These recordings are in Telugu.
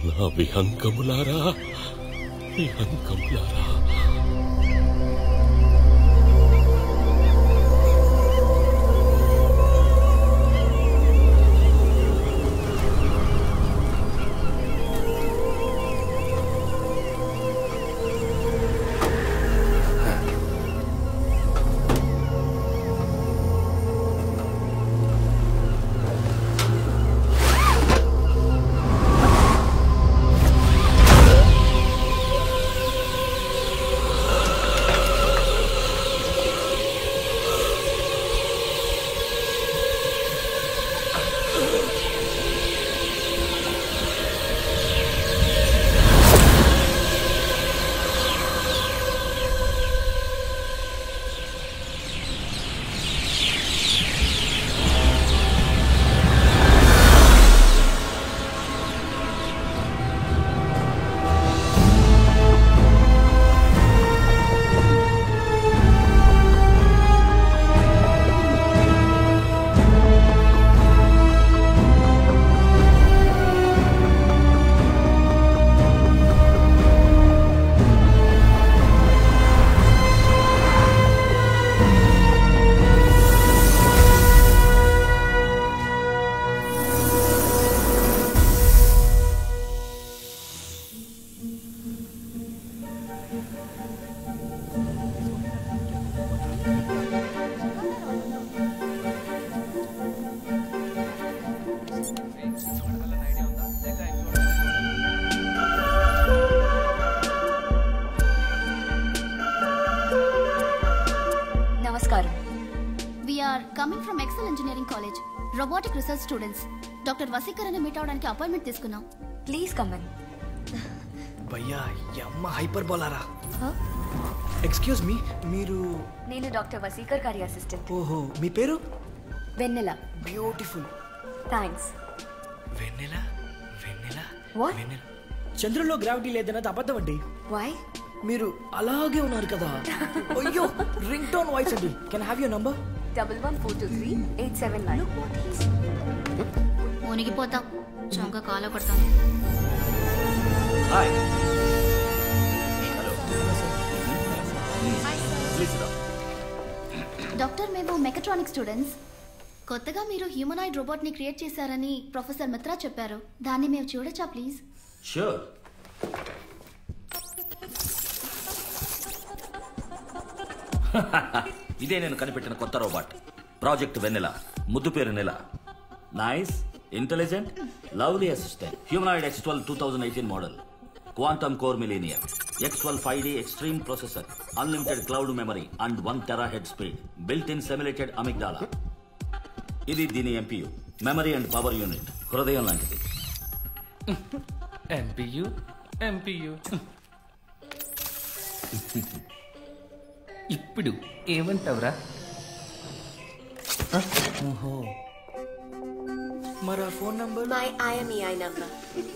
నా విహంగములారా విహంగములారా నమస్కారం We are coming from Excel Engineering College, robotic research students. Doctor Vasikar అని మీట్ అవడానికి అపాయింట్మెంట్ తీసుకున్నాం ప్లీజ్ కమన్ భయ్యా ఈ అమ్మ హైపర్ బోలారా ఎక్స్క్యూజ్ మీ మీరు నేను డాక్టర్ వసీకర్ గారి అసిస్టెంట్ ఓహో మీ పేరు Vennela beautiful thanks Vennela Vennela What? Vennela చంద్రుల్లో గ్రావిటీ లేదన్నది అబద్ధం అండి వై మీరు అలాగే ఉన్నారు కదా అయ్యో రింగ్ టోన్ వాయిస్ అండి can have your number double one four two three eight seven nine మునిగిపోతాం చొంగ కాలో కొడతాం హాయ్ ప్లీజ్ రా డాక్టర్ మేము మెకట్రానిక్ స్టూడెంట్స్ కొత్తగా మీరు హ్యూమనాయిడ్ రోబోట్ ని క్రియేట్ చేశారని ప్రొఫెసర్ మిత్రా చెప్పారు దాన్ని మేము చూడొచ్చా ప్లీజ్ షూర్ ఇదే నేను కనిపెట్టిన కొత్త రోబోట్ ప్రాజెక్ట్ వెన్నెల ముద్దు పేరు నెల nice intelligent lovely assistant humanoid X twelve two thousand eighteen model quantum core millionaire X twelve five D extreme processor unlimited cloud memory and one tera head speed built in simulated amygdala ఇది దీని MPU memory and power unit హృదయం లాంటిది ఎంపీయు ఎంపీయు ఇప్పుడు ఏమంటావురా ఓహో మరి ఆ phone number my IMEI number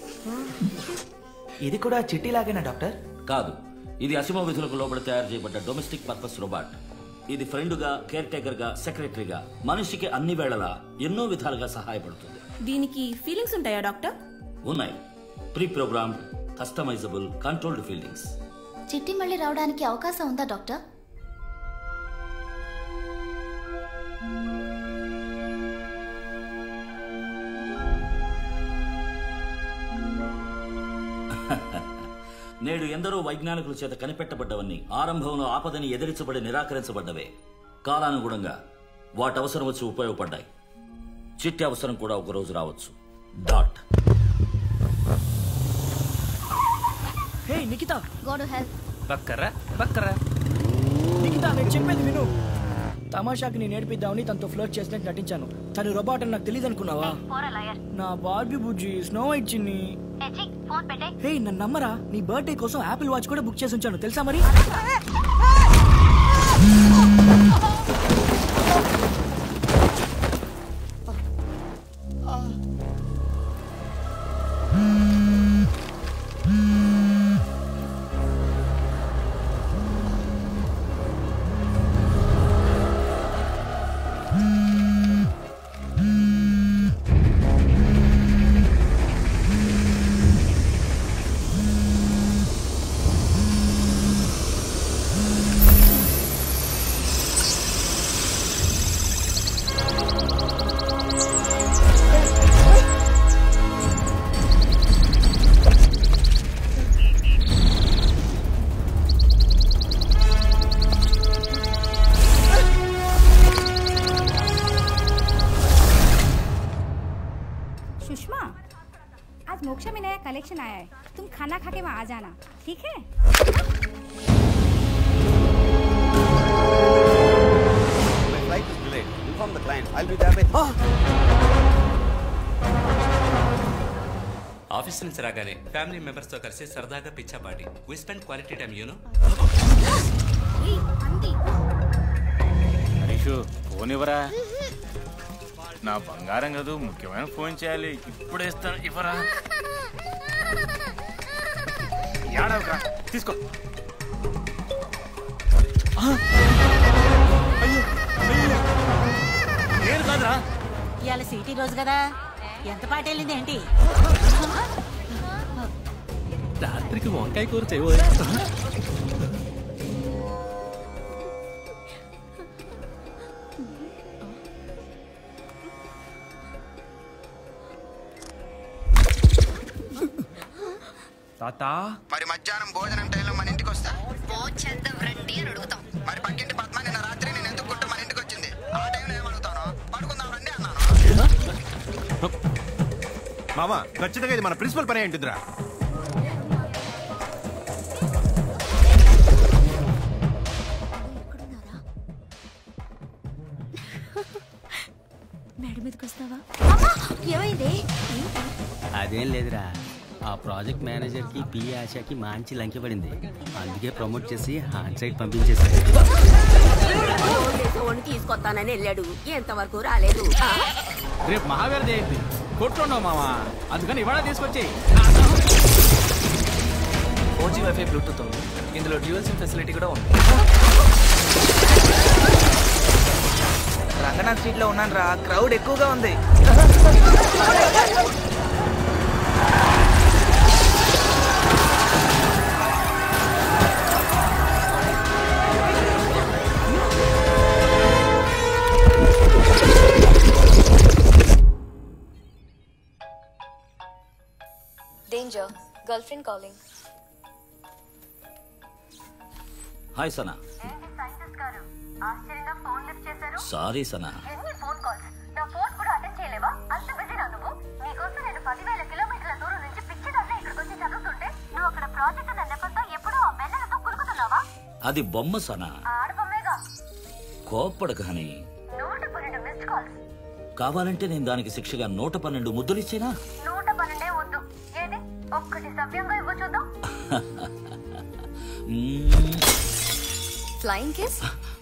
ఇది కూడా చిట్టి లాగేనా డాక్టర్ కాదు ఇది అసిమో విధులకు లోబడి తయారు చేయబడ్డ డొమెస్టిక్ పర్పస్ రోబోట్ ఇది ఫ్రెండ్గా కేర్ టేకర్గా సెక్రటరీగా మనిషికి అన్ని వేళలా ఎన్నో విధాలుగా సహాయపడుతుంది దీనికి ఫీలింగ్స్ ఉంటాయా డాక్టర్ ఉన్నాయి pre programmed customizable controlled feelings Chitti మళ్ళీ రావడానికి అవకాశం ఉందా డాక్టర్ నేడు ఎందరో వైజ్ఞానికుల చేత కనిపెట్టబడ్డవన్నీ ఆరంభంలో ఆపదని ఎదిరించబడి నిరాకరించబడ్డవే కాలానుగుణంగా వాటి అవసరం వచ్చి ఉపయోగపడ్డాయి చిట్టి అవసరం కూడా ఒక రోజు రావచ్చు dot hey Nikhita go to help బక్కరా బక్కరా నిఖిత నేను చెప్పేది విను తమాషాకి నేను నేర్పిద్దామని తనతో ఫ్లర్ట్ చేసినట్టు నటించాను తను రోబోట్ అని నాకు తెలియదు అనుకున్నావా నా బార్బీ బుజ్జి స్నో వైట్ చిన్ని హే నన్ను నమ్మరా నీ బర్త్డే కోసం యాపిల్ వాచ్ కూడా బుక్ చేసి ఉంచాను తెలుసా మరి खाना खा के वहाँ आ जाना ठीक है My flight is delayed. Inform the client. I'll be there by. Office నుంచి రాగానే ఫ్యామిలీ మెంబర్స్తో కలిసి సరదాగా పిచ్చా పాటి we spend quality time you know Harish phone ఇవ్వరా నా బంగారం కదూ ముఖ్యమైన ఫోన్ చేయాలి ఇప్పుడు ఇస్తాను ఇవ్వరా ఏడవరా తీసుకో ఆ! అయ్యో అయ్యో నేను కాదురా ఇవాళ సిటీ రోజు కదా ఎంత పాట వెళ్ళింది ఏంటి రాత్రికి వంకాయ కూర చేయబోయే తాతా మరి మధ్యాహ్నం భోజనం టైంలో మన ఇంటికి వస్తా భోజనం రండి అని అడుగుతాం మరి పక్కింటి పద్మ నిన్న రాత్రి నేను ఎందుకు గుట్టు మన ఇంటికి వచ్చింది ఆ టైంలో ఏమడుగుతాను పడుకుందాం రండి అన్నాను మామ ఖచ్చితంగా ఇది మన ప్రిన్సిపల్ పని అయి ఉంటుందిరా మేడ మీదకి వస్తావా ఏమైంది అదేం లేదురా ఆ ప్రాజెక్ట్ మేనేజర్ కి పి ఆశకి మంచి లంకి పడింది అందుకే ప్రమోట్ చేసి ఆన్ సైడ్ పంపించేశారు వండి తీసుకొస్తానని వెళ్ళాడు ఎంతవరకు రాలేదు రేపు మహావీర జయంతి కొట్టున్నావు మావా అందుకని ఇవాళ తీసుకొచ్చి ఫోర్ జీ వైఫై బ్లూటూత్ ఉంది ఇందులో డ్యూయల్ సిమ్ ఫెసిలిటీ కూడా ఉంది రంగనాథ్ స్ట్రీట్ లో ఉన్నాను రా క్రౌడ్ ఎక్కువగా ఉంది danger girl friend calling hi Sana ఆశ్చర్యంగా ఫోన్ లిఫ్ట్ చేశారు సారీ సనా ఎన్ని ఫోన్ కాల్స్ నా ఫోన్ కూడా అటెండ్ చేయలేవా అంత బిజీనా నువ్వు నీకోసం నేను పదివేల కిలోమీటర్ల దూరం నుంచి పిచ్చిదాన్ని ఇక్కడికి వచ్చి చదువుతుంటే నువ్వు అక్కడ ప్రాజెక్ట్ అన్న నెపంతో ఎప్పుడూ ఆ వెన్నెలతో కులుకుతున్నావా అది బొమ్మ సనా ఆడబొమ్మేగా కోప్పడు కానీ నూట పన్నెండు మిస్డ్ కాల్స్ కావాలంటే నేను దానికి శిక్షగా నూట పన్నెండు ముద్దులు ఇచ్చేనా నూట పన్నెండే వద్దు ఏది ఒక్కటి సవ్యంగా ఇవ్వ చూద్దాం మ్మ్. Flying kiss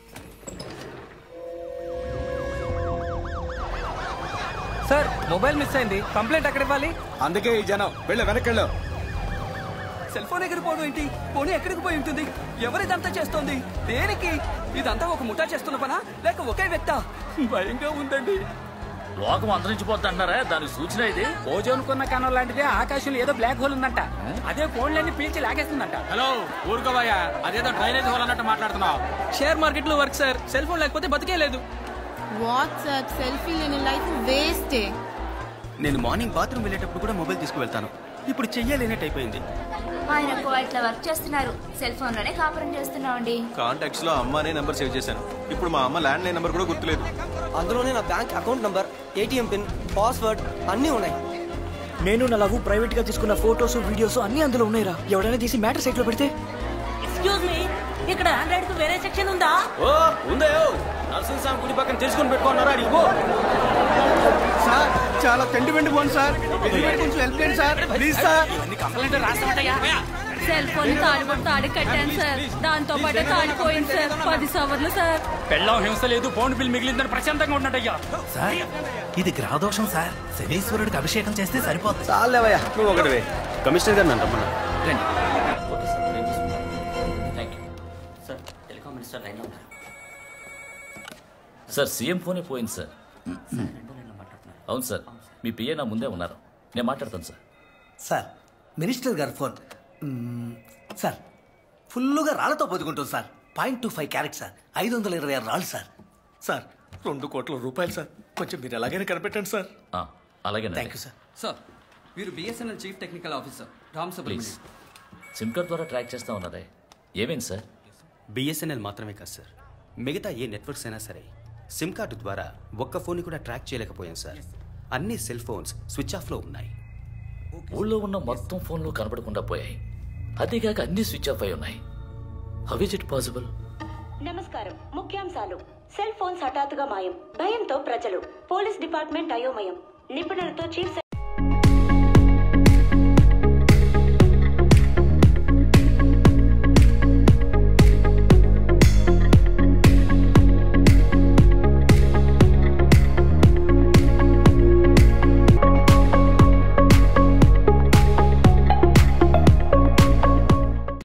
sir mobile miss అయింది కంప్లైంట్ ఎక్కడ ఇవ్వాలి అందుకే ఈ జనం వెళ్ళ వెనక్కి వెళ్ళు సెల్ ఫోన్ ఎగిరిపోవడం ఏంటి పోనీ ఎక్కడికి పోయి ఉంటుంది ఎవరిదంతా చేస్తోంది దేనికి ఇదంతా ఒక ముఠా చేస్తున్న పనా లేక ఒకే వ్యక్త భయంగా ఉందండి లోకం అంతరించిపోద్ది అంటారా దానికి సూచన ఇది ఓజోన్ కొన్న కణం లాంటిదే ఆకాశంలో ఏదో బ్లాక్ హోల్ ఉందంట అదే ఫోన్లన్నీ పీల్చి లాగేస్తుందంట హలో ఊరుకోవయ్యా అదేదో డ్రైనేజ్ హోల్ అన్నట్టు మాట్లాడుతున్నావు షేర్ మార్కెట్ లో వర్క్ సార్ సెల్ ఫోన్ లేకపోతే బతికే లేదు వాట్సాప్ సెల్ఫీ లేని లైఫ్ వేస్టే నేను మార్నింగ్ బాత్రూమ్ వెళ్ళేటప్పుడు కూడా మొబైల్ తీసుకువెళ్తాను ఇప్పుడు చెయ్యలేనట్టు అయిపోయింది ఆయన ఇట్లా వర్క్ చేస్తున్నారు సెల్ ఫోన్ లోనే కాపురం చేస్తున్నామండి కాంటాక్ట్స్ లో అమ్మ అనే నంబర్ సేవ్ చేశాను ఇప్పుడు మా అమ్మ ల్యాండ్ లైన్ నంబర్ కూడా గుర్తులేదు అందులోనే నా bank account number ATM pin password అన్నీ ఉన్నాయి నేను నా లవ్ ప్రైవేట్ గా తీసుకున్న ఫోటోస్ వీడియోస్ అన్ని అందులో ఉన్నాయిరా ఎవడైనా తీసి మ్యాటర్ సైట్ లో పెడితే ఎక్స్క్యూజ్ మీ ఇక్కడ ఆండ్రాయిడ్ కు వేరే సెక్షన్ ఉందా ఓ ఉందే నరసింహ స్వామి గుడి పక్కన తెలుసుకొని పెట్టుకున్నారా అడిగో సార్ చాలా తెండి వెండి పోండి సార్ ఎదురుపడి కొంచెం హెల్ప్ చేయండి సార్ ప్లీజ్ సార్ కంప్లైంట్ రాస్తామటయ్యా సెల్ ఫోన్ తాడుబడి తాడు కట్టాను సార్ దాంతో పాటు తాడిపోయింది సార్ పది సవర్లు సార్ పెళ్ళం హింస లేదు ఫోన్ బిల్ మిగిలిందని ప్రశాంతంగా ఉన్నట్టయ్యా సార్ ఇది గ్రహదోషం సార్ శనీశ్వరుడికి అభిషేకం చేస్తే సరిపోతుంది చాలేవయ్యా నువ్వు ఒకటివే కమిషనర్ గారు నన్ను రమ్మన్నా ఓకే సార్ నేను చూసుకుంటాను. Thank you sir telecom minister లైన్లో ఉన్నారు సార్ సీఎం ఫోనే పోయింది సార్ అవును సార్ మీ పిఏ నా ముందే ఉన్నారు నేను మాట్లాడతాను సార్ సార్ మినిస్టర్ గారి ఫోన్ మ్మ్, సార్ ఫుల్లుగా రాళ్లతో పొదుకుంటుంది sir point two five carat sir ఐదు వందల ఇరవై ఆరు రాళ్ళు సార్ సార్ రెండు కోట్ల రూపాయలు సార్ కొంచెం మీరు ఎలాగైనా కనిపెట్టండి సార్ ఆ, అలాగే థ్యాంక్ యూ సార్ సార్ మీరు BSNL chief technical officer Ram please Subrahmanyam sim card ద్వారా ట్రాక్ చేస్తా ఉన్నారే ఏమైంది సార్ బిఎస్ఎన్ఎల్ మాత్రమే కాదు సార్ మిగతా ఏ నెట్వర్క్స్ అయినా సరే సిమ్ కార్డు ద్వారా ఒక్క ఫోన్ కూడా ట్రాక్ చేయలేకపోయాం సార్ అన్ని సెల్ ఫోన్స్ స్విచ్ ఆఫ్లో ఉన్నాయి ఊళ్ళో ఉన్న మొత్తం ఫోన్లు కనపడకుండా పోయాయి అదేగాక అన్ని స్విచ్ ఆఫ్ అయి ఉన్నాయి హౌ ఇస్ ఇట్ పాసిబుల్ నమస్కారం ముఖ్యాంశాలు సెల్ ఫోన్స్ హఠాత్తుగా మాయం భయంతో ప్రజలు పోలీస్ డిపార్ట్మెంట్ అయోమయం నిపుణులతో చీఫ్